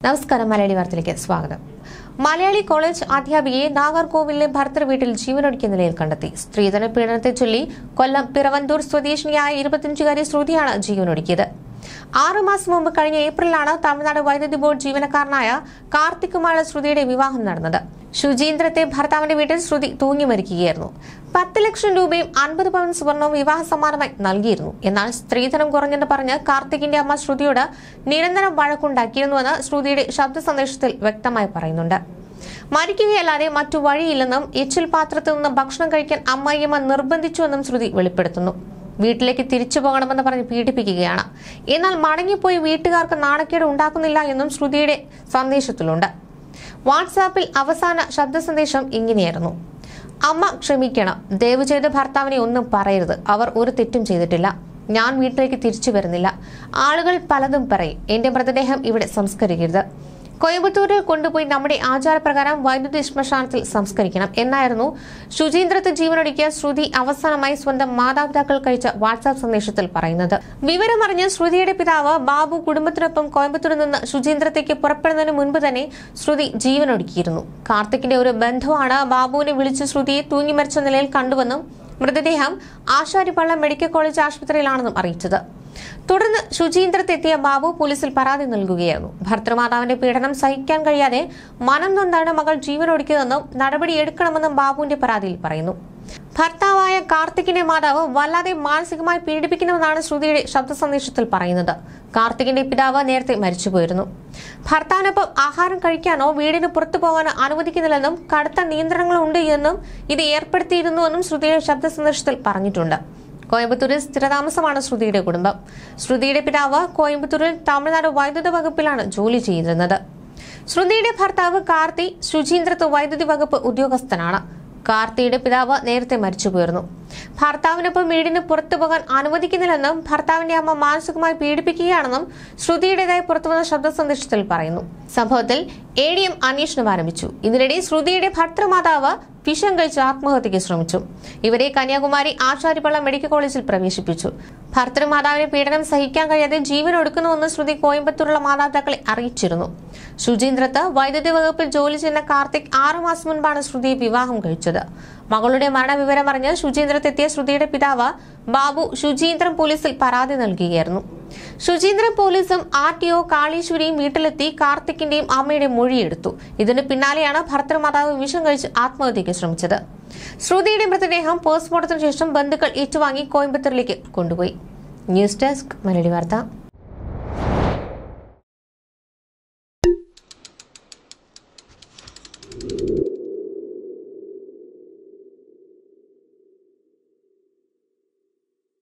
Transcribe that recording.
നമസ്കാരം മലയാളി വാർത്തയിലേക്ക് സ്വാഗതം മലയാളി കോളേജ് അധ്യാപികയെ നാഗർകോവിലിലെ ഭർത്തൃ വീട്ടിൽ ജീവനൊടുക്കിയ നിലയിൽ കണ്ടെത്തി സ്ത്രീധന പീഡനത്തെ ചൊല്ലി കൊല്ലം പിറവന്തൂർ സ്വദേശിനിയായ ഇരുപത്തിയഞ്ചുകാരി ശ്രുതിയാണ് ജീവനൊടുക്കിയത് ആറുമാസം മുമ്പ് കഴിഞ്ഞ ഏപ്രിലാണ് തമിഴ്നാട് വൈദ്യുതി ബോർഡ് ജീവനക്കാരനായ കാർത്തിക്കുമാരുടെ ശ്രുതിയുടെ വിവാഹം നടന്നത് ശുചീന്ദ്രത്തെ ഭർത്താവിന്റെ വീട്ടിൽ ശ്രുതി തൂങ്ങി മരിക്കുകയായിരുന്നു പത്ത് ലക്ഷം രൂപയും അൻപത് പവൻ സ്വർണവും വിവാഹ സമ്മാനമായി നൽകിയിരുന്നു എന്നാൽ സ്ത്രീധനം കുറഞ്ഞെന്ന് പറഞ്ഞ് കാർത്തികിന്റെ അമ്മ ശ്രുതിയോട് നിരന്തരം വഴക്കുണ്ടാക്കിയിരുന്നുവെന്ന് ശ്രുതിയുടെ ശബ്ദ സന്ദേശത്തിൽ വ്യക്തമായി പറയുന്നുണ്ട് മരിക്കുകയല്ലാതെ മറ്റു വഴിയില്ലെന്നും എച്ചിൽ പാത്രത്തിൽ നിന്ന് ഭക്ഷണം കഴിക്കാൻ അമ്മായിയമ്മ നിർബന്ധിച്ചുവെന്നും ശ്രുതി വെളിപ്പെടുത്തുന്നു വീട്ടിലേക്ക് തിരിച്ചു പോകണമെന്ന് പറഞ്ഞ് പീഡിപ്പിക്കുകയാണ് എന്നാൽ മടങ്ങിപ്പോയി വീട്ടുകാർക്ക് നാണക്കേട് ഉണ്ടാക്കുന്നില്ല എന്നും ശ്രുതിയുടെ സന്ദേശത്തിലുണ്ട് വാട്സാപ്പിൽ അവസാന ശബ്ദ സന്ദേശം ഇങ്ങനെയായിരുന്നു അമ്മ ക്ഷമിക്കണം ദയവ് ചെയ്ത് ഭർത്താവിനെ ഒന്നും പറയരുത് അവർ ഒരു തെറ്റും ചെയ്തിട്ടില്ല ഞാൻ വീട്ടിലേക്ക് തിരിച്ചു വരുന്നില്ല ആളുകൾ പലതും പറയും എന്റെ മൃതദേഹം ഇവിടെ സംസ്കരിക്കരുത് കോയമ്പത്തൂരിൽ കൊണ്ടുപോയി നമ്മുടെ ആചാരപ്രകാരം വൈദ്യുതി ശ്മശാനത്തിൽ സംസ്കരിക്കണം എന്നായിരുന്നു ശുചീന്ദ്രത്ത് ജീവനൊടുക്കിയ ശ്രുതി അവസാനമായി സ്വന്തം മാതാപിതാക്കൾ കഴിച്ച വാട്സാപ്പ് സന്ദേശത്തിൽ പറയുന്നത് വിവരമറിഞ്ഞ് ശ്രുതിയുടെ പിതാവ് ബാബു കുടുംബത്തിനൊപ്പം കോയമ്പത്തൂരിൽ നിന്ന് ശുചീന്ദ്രത്തേക്ക് പുറപ്പെടുന്നതിന് മുൻപ് തന്നെ ശ്രുതി ജീവനൊടുക്കിയിരുന്നു കാർത്തിക്കിന്റെ ഒരു ബന്ധുവാണ് ബാബുവിനെ വിളിച്ച് ശ്രുതിയെ തൂങ്ങി മരിച്ച നിലയിൽ കണ്ടുവെന്നും മൃതദേഹം ആശാരിപ്പള്ളം മെഡിക്കൽ കോളേജ് ആശുപത്രിയിലാണെന്നും അറിയിച്ചത് തുടർന്ന് ശുചീന്ദ്രത്തെത്തിയ ബാബു പോലീസിൽ പരാതി നൽകുകയായിരുന്നു ഭർത്തൃമാതാവിന്റെ പീഡനം സഹിക്കാൻ കഴിയാതെ മനം നൊന്താണ് മകൾ ജീവനൊടുക്കിയതെന്നും നടപടിയെടുക്കണമെന്നും ബാബുവിന്റെ പരാതിയിൽ പറയുന്നു ഭർത്താവായ കാർത്തികിന്റെ മാതാവ് വല്ലാതെ മാനസികമായി പീഡിപ്പിക്കുന്നുവെന്നാണ് ശ്രുതിയുടെ ശബ്ദ സന്ദേശത്തിൽ പറയുന്നത് കാർത്തികിന്റെ പിതാവ് നേരത്തെ മരിച്ചുപോയിരുന്നു ഭർത്താവിനൊപ്പം ആഹാരം കഴിക്കാനോ വീടിന് പുറത്തു പോകാനോ അനുവദിക്കുന്നില്ലെന്നും കടുത്ത നിയന്ത്രണങ്ങളുണ്ട് എന്നും ഇത് ഏർപ്പെടുത്തിയിരുന്നുവെന്നും ശ്രുതിയുടെ ശബ്ദ സന്ദേശത്തിൽ പറഞ്ഞിട്ടുണ്ട് കോയമ്പത്തൂരിൽ സ്ഥിരതാമസമാണ് ശ്രുതിയുടെ കുടുംബം ശ്രുതിയുടെ പിതാവ് കോയമ്പത്തൂരിൽ തമിഴ്നാട് വൈദ്യുത വകുപ്പിലാണ് ജോലി ചെയ്തിരുന്നത് ശ്രുതിയുടെ ഭർത്താവ് കാർത്തി ശുചീന്ദ്രത്ത് വൈദ്യുതി വകുപ്പ് ഉദ്യോഗസ്ഥനാണ് കാർത്തിയുടെ പിതാവ് നേരത്തെ മരിച്ചുപോയിരുന്നു ഭർത്താവിനൊപ്പം വീടിന് പുറത്തു പോകാൻ അനുവദിക്കുന്നില്ലെന്നും ഭർത്താവിന്റെ അമ്മ മാനസികമായി പീഡിപ്പിക്കുകയാണെന്നും ശ്രുതിയുടേതായി പുറത്തുവന്ന ശബ്ദ സന്ദേശത്തിൽ പറയുന്നു സംഭവത്തിൽ എ ഡി എം അന്വേഷണം ആരംഭിച്ചു ഇതിനിടെ ശ്രുതിയുടെ ഭർത്തൃമാതാവ് വിഷം കഴിച്ച് ആത്മഹത്യയ്ക്ക് ശ്രമിച്ചു ഇവരെ കന്യാകുമാരി ആചാര്യപ്പള്ള മെഡിക്കൽ കോളേജിൽ പ്രവേശിപ്പിച്ചു ഭർത്തൃമാതാവിന് പീഡനം സഹിക്കാൻ കഴിയാതെ ജീവൻ ഒടുക്കുന്നുവെന്ന് ശ്രുതി കോയമ്പത്തൂരുള്ള മാതാപിതാക്കളെ അറിയിച്ചിരുന്നു ശുചീന്ദ്രത്ത് വൈദ്യുതി വകുപ്പിൽ ജോലി ചെയ്യുന്ന കാർത്തിക് ആറുമാസം മുൻപാണ് ശ്രുതിയെ വിവാഹം കഴിച്ചത് മകളുടെ മരണവിവരം അറിഞ്ഞ് ശുചീന്ദ്രത്തെത്തിയ ശ്രുതിയുടെ പിതാവ് ബാബു ശുചീന്ദ്രം പോലീസിൽ പരാതി നൽകുകയായിരുന്നു ശുചീന്ദ്രൻ പോലീസും ആർ ടി ഒ കാളീശ്വരിയും വീട്ടിലെത്തി കാർത്തിക്കിന്റെയും അമ്മയുടെയും മൊഴിയെടുത്തു ഇതിന് പിന്നാലെയാണ് ഭർത്തൃമാതാവ് വിഷം കഴിച്ച് ആത്മഹത്യയ്ക്ക് ശ്രമിച്ചത് ശ്രുതിയുടെ മൃതദേഹം പോസ്റ്റ്മോർട്ടത്തിന് ശേഷം ബന്ധുക്കൾ ഏറ്റുവാങ്ങി കോയമ്പത്തൂരിലേക്ക് കൊണ്ടുപോയി ന്യൂസ് ഡെസ്ക് മലയാളി വാർത്ത